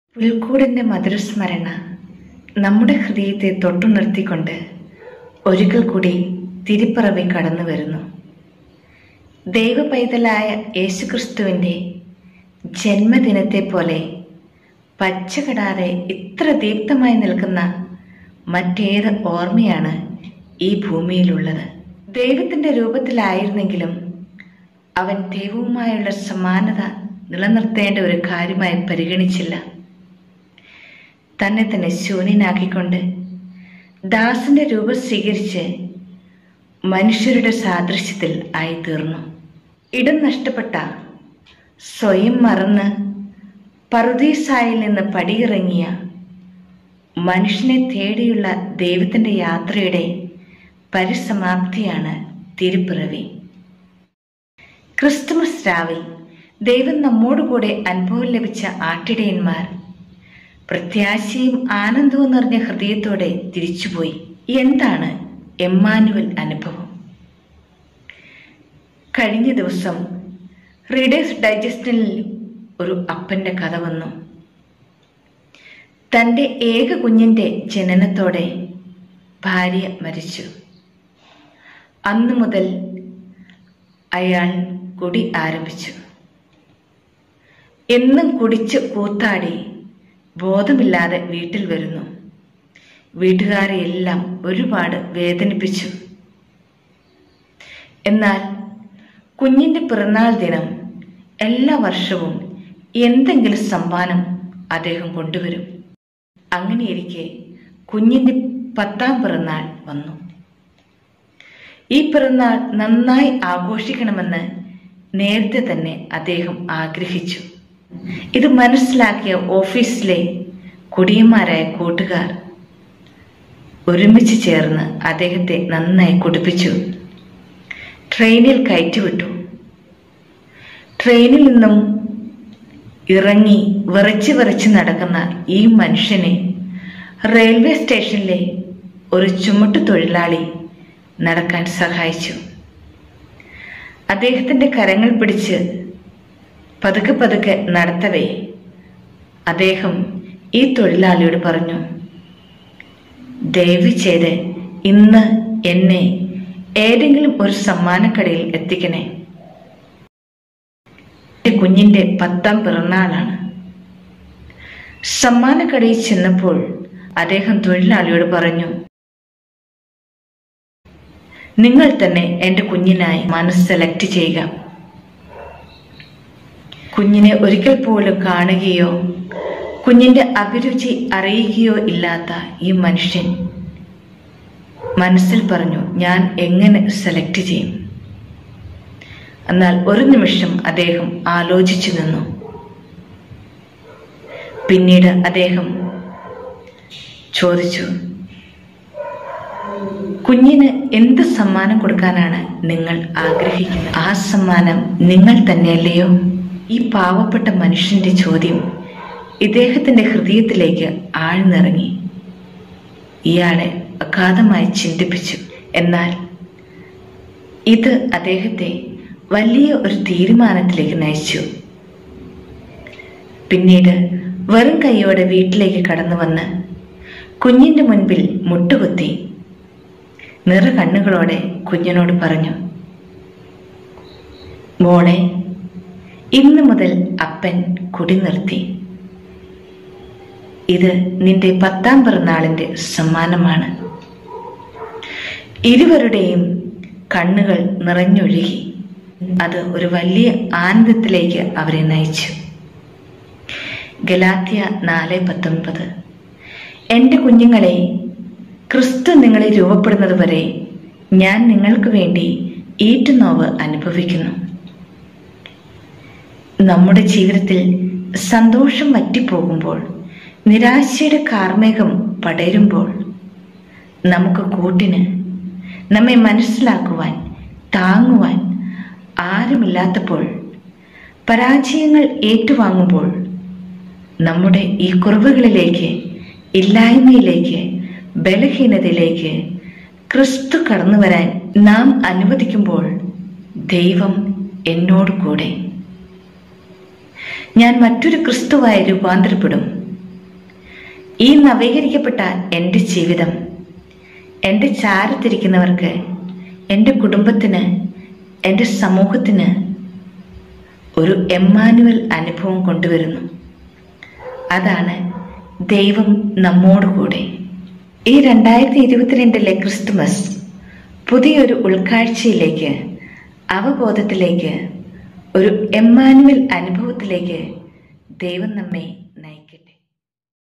പുൽക്കൂടിന്റെ മധുരസ്മരണ നമ്മുടെ ഹൃദയത്തെ തൊട്ടുണർത്തിക്കൊണ്ട് ഒരിക്കൽ കൂടി തിരുപ്പിറവി കടന്നു വരുന്നു ദൈവപൈതലായ യേശുക്രിസ്തുവിൻ്റെ ജന്മദിനത്തെ പോലെ പച്ചകടാറെ ഇത്ര ദീപ്തമായി നിൽക്കുന്ന മറ്റേത് ഓർമ്മയാണ് ഈ ഭൂമിയിലുള്ളത് ദൈവത്തിൻ്റെ രൂപത്തിലായിരുന്നെങ്കിലും അവൻ ദൈവവുമായുള്ള സമാനത നിലനിർത്തേണ്ട ഒരു കാര്യമായി പരിഗണിച്ചില്ല തന്നെ തന്നെ ശൂന്യനാക്കിക്കൊണ്ട് ദാസന്റെ രൂപം സ്വീകരിച്ച് മനുഷ്യരുടെ സാദൃശ്യത്തിൽ ആയിത്തീർന്നു ഇടം നഷ്ടപ്പെട്ട സ്വയം മറന്ന് പറുദീസായിൽ നിന്ന് പടിയിറങ്ങിയ മനുഷ്യനെ തേടിയുള്ള ദൈവത്തിൻ്റെ യാത്രയുടെ പരിസമാപ്തിയാണ് തിരുപ്പിറവി ക്രിസ്തുമസ് രാവിൽ ദൈവം നമ്മോടുകൂടെ അനുഭവം ലഭിച്ച ആട്ടിടയന്മാർ പ്രത്യാശയും ആനന്ദവും നിറഞ്ഞ ഹൃദയത്തോടെ തിരിച്ചുപോയി എന്താണ് എമ്മാനുവൽ അനുഭവം കഴിഞ്ഞ ദിവസം റീഡേഴ്സ് ഡൈജസ്റ്റിൽ ഒരു അപ്പന്റെ കഥ വന്നു തൻ്റെ ഏക കുഞ്ഞിൻ്റെ ജനനത്തോടെ ഭാര്യ മരിച്ചു അന്നു മുതൽ അയാൾ കുടി ആരംഭിച്ചു എന്നും കുടിച്ച് കൂത്താടി ബോധമില്ലാതെ വീട്ടിൽ വരുന്നു വീട്ടുകാരെ എല്ലാം ഒരുപാട് വേദനിപ്പിച്ചു എന്നാൽ കുഞ്ഞിൻ്റെ പിറന്നാൾ ദിനം എല്ലാ വർഷവും എന്തെങ്കിലും സമ്മാനം അദ്ദേഹം കൊണ്ടുവരും അങ്ങനെയിരിക്കെ കുഞ്ഞിൻ്റെ പത്താം പിറന്നാൾ വന്നു ഈ പിറന്നാൾ നന്നായി ആഘോഷിക്കണമെന്ന് നേരത്തെ തന്നെ അദ്ദേഹം ആഗ്രഹിച്ചു ഇത് മനസ്സിലാക്കിയ ഓഫീസിലെ കുടിയന്മാരായ കൂട്ടുകാർ ഒരുമിച്ച് ചേർന്ന് അദ്ദേഹത്തെ നന്നായി കുടിപ്പിച്ചു ട്രെയിനിൽ കയറ്റിവിട്ടു ട്രെയിനിൽ നിന്നും ഇറങ്ങി വിറച്ച് വിറച്ച് നടക്കുന്ന ഈ മനുഷ്യനെ റെയിൽവേ സ്റ്റേഷനിലെ ഒരു ചുമട്ടു തൊഴിലാളി നടക്കാൻ സഹായിച്ചു അദ്ദേഹത്തിൻ്റെ കരങ്ങൾ പിടിച്ച് പതുക്കെ പതുക്കെ നടത്തവേ അദ്ദേഹം ഈ തൊഴിലാളിയോട് പറഞ്ഞു ദയവ് ചെയ്ത് ഇന്ന് എന്നെ ഏതെങ്കിലും ഒരു സമ്മാനക്കടയിൽ എത്തിക്കണേ എൻ്റെ കുഞ്ഞിൻ്റെ പത്താം പിറന്നാളാണ് സമ്മാനക്കടയിൽ ചെന്നപ്പോൾ അദ്ദേഹം തൊഴിലാളിയോട് പറഞ്ഞു നിങ്ങൾ തന്നെ എൻ്റെ കുഞ്ഞിനായി മനസ്സ് സെലക്ട് ചെയ്യുക കുഞ്ഞിനെ ഒരിക്കൽ പോലും കാണുകയോ കുഞ്ഞിന്റെ അഭിരുചി അറിയുകയോ ഇല്ലാത്ത ഈ മനുഷ്യൻ മനസ്സിൽ പറഞ്ഞു ഞാൻ എങ്ങനെ സെലക്ട് ചെയ്യും എന്നാൽ ഒരു നിമിഷം അദ്ദേഹം ആലോചിച്ചു നിന്നു പിന്നീട് അദ്ദേഹം ചോദിച്ചു കുഞ്ഞിന് എന്ത് സമ്മാനം കൊടുക്കാനാണ് നിങ്ങൾ ആഗ്രഹിക്കുന്നത് ആ സമ്മാനം നിങ്ങൾ തന്നെയല്ലയോ ഈ പാവപ്പെട്ട മനുഷ്യന്റെ ചോദ്യം ഇദ്ദേഹത്തിന്റെ ഹൃദയത്തിലേക്ക് ആഴ്ന്നിറങ്ങി ഇയാളെ അഗാധമായി ചിന്തിപ്പിച്ചു എന്നാൽ ഇത് അദ്ദേഹത്തെ വലിയ ഒരു തീരുമാനത്തിലേക്ക് നയിച്ചു പിന്നീട് വെറും കൈയോടെ വീട്ടിലേക്ക് കടന്നു വന്ന് കുഞ്ഞിന്റെ മുൻപിൽ മുട്ടുകുത്തി നിറ കണ്ണുകളോടെ കുഞ്ഞിനോട് പറഞ്ഞു മോളെ ഇന്നു മുതൽ അപ്പൻ കുടി നിർത്തി ഇത് നിന്റെ പത്താം പിറന്നാളിന്റെ സമ്മാനമാണ് ഇരുവരുടെയും കണ്ണുകൾ നിറഞ്ഞൊഴുകി അത് ഒരു വലിയ ആനന്ദത്തിലേക്ക് അവരെ നയിച്ചു ഗലാത്യ നാല് പത്തൊൻപത് എൻ്റെ കുഞ്ഞുങ്ങളെ ക്രിസ്തു നിങ്ങളെ രൂപപ്പെടുന്നത് വരെ ഞാൻ നിങ്ങൾക്ക് വേണ്ടി ഈറ്റുനോവ് അനുഭവിക്കുന്നു നമ്മുടെ ജീവിതത്തിൽ സന്തോഷം വറ്റിപ്പോകുമ്പോൾ നിരാശയുടെ കാർമേഘം പടരുമ്പോൾ നമുക്ക് കൂട്ടിന് നമ്മെ മനസ്സിലാക്കുവാൻ താങ്ങുവാൻ ആരുമില്ലാത്തപ്പോൾ പരാജയങ്ങൾ ഏറ്റുവാങ്ങുമ്പോൾ നമ്മുടെ ഈ കുറവുകളിലേക്ക് ഇല്ലായ്മയിലേക്ക് ബലഹീനതയിലേക്ക് ക്രിസ്തു കടന്നു വരാൻ നാം അനുവദിക്കുമ്പോൾ ദൈവം എന്നോട് കൂടെ ഞാൻ മറ്റൊരു ക്രിസ്തുവായി രൂപാന്തരപ്പെടും ഈ നവീകരിക്കപ്പെട്ട എൻ്റെ ജീവിതം എൻ്റെ ചാരത്തിരിക്കുന്നവർക്ക് എൻ്റെ കുടുംബത്തിന് എൻ്റെ സമൂഹത്തിന് ഒരു എമ്മാനുവൽ അനുഭവം കൊണ്ടുവരുന്നു അതാണ് ദൈവം നമ്മോടുകൂടെ ഈ രണ്ടായിരത്തി ഇരുപത്തിരണ്ടിലെ ക്രിസ്തുമസ് പുതിയൊരു ഉൾക്കാഴ്ചയിലേക്ക് അവബോധത്തിലേക്ക് ഒരു എമ്മാനുവൽ അനുഭവത്തിലേക്ക് ദൈവം നമ്മെ